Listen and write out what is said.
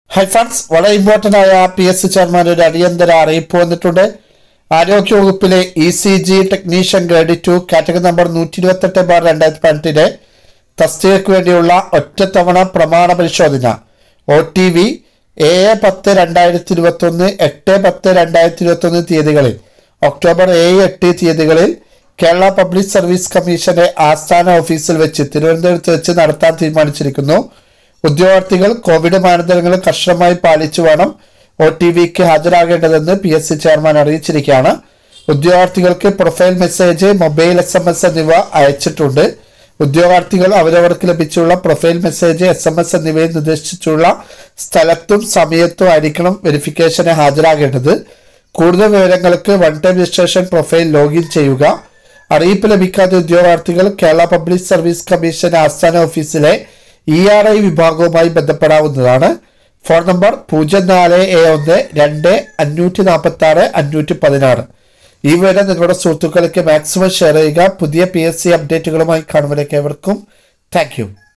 high friends വളരെ important ആയ P S C chairman ഒരു അടിയന്തര അറിയിപ്പ് വന്നിട്ടുണ്ട് ആരോഗ്യ വകുപ്പിലെ E C G technician grade two category number നൂറ്റി ഇരുപത്തെട്ട് ബാർ രണ്ടായിരത്തി പതിനെട്ടിലെ തസ്തികയ്ക്ക് വേണ്ടിയുള്ള ഒറ്റത്തവണ പ്രമാണ പരിശോധന ഒ ടി വി ഏഴ് പത്ത് രണ്ടായിരത്തി ഇരുപത്തി ഒന്ന് എട്ട് പത്ത് രണ്ടായിരത്തി ഇരുപത്തി ഒന്ന് തീയതികളിൽ ഒക്ടോബർ ഏഴ് എട്ട് തീയതികളിൽ കേരള പബ്ലിക് സർവീസ് കമ്മീഷന്റെ ആസ്ഥാന ഓഫീസിൽ വെച്ച് തിരുവനന്തപുരത്ത് വെച്ച് നടത്താൻ തീരുമാനിച്ചിരിക്കുന്നു ഉദ്യോഗാർത്ഥികൾ കോവിഡ് മാനദണ്ഡങ്ങൾ കർശനമായി പാലിച്ചു വേണം ഒ ടി വിക്ക് ഹാജരാകേണ്ടതെന്ന് പി എസ് സി ചെയർമാൻ അറിയിച്ചിരിക്കുകയാണ് ഉദ്യോഗാർത്ഥികൾക്ക് profile message mobile S M S എന്നിവ അയച്ചിട്ടുണ്ട് ഉദ്യോഗാർത്ഥികൾ അവരവർക്ക് ലഭിച്ചുള്ള profile message S M S എന്നിവയിൽ നിർദ്ദേശിച്ചുള്ള സ്ഥലത്തും സമയത്തും ആയിരിക്കണം വെരിഫിക്കേഷന് ഹാജരാകേണ്ടത് കൂടുതൽ വിവരങ്ങൾക്ക് one time registration profile login ചെയ്യുക അറിയിപ്പ് ലഭിക്കാത്ത ഉദ്യോഗാർത്ഥികൾ കേരള പബ്ലിക് സർവീസ് കമ്മീഷൻ ആസ്ഥാന ഓഫീസിലെ ഇ ആർ ഐ വിഭാഗവുമായി ബന്ധപ്പെടാവുന്നതാണ് ഫോൺ നമ്പർ പൂജ്യം നാല് ഏ ഒന്ന് രണ്ട് അഞ്ഞൂറ്റി നാൽപ്പത്തി ആറ് അഞ്ഞൂറ്റി പതിനാറ് ഈ വിവരം നിങ്ങളുടെ സുഹൃത്തുക്കൾക്ക് മാക്സിമം ഷെയർ ചെയ്യുക പുതിയ പി എസ് സി അപ്ഡേറ്റുകളുമായി കാണുമ്പോഴേക്ക് ഏവർക്കും താങ്ക് യു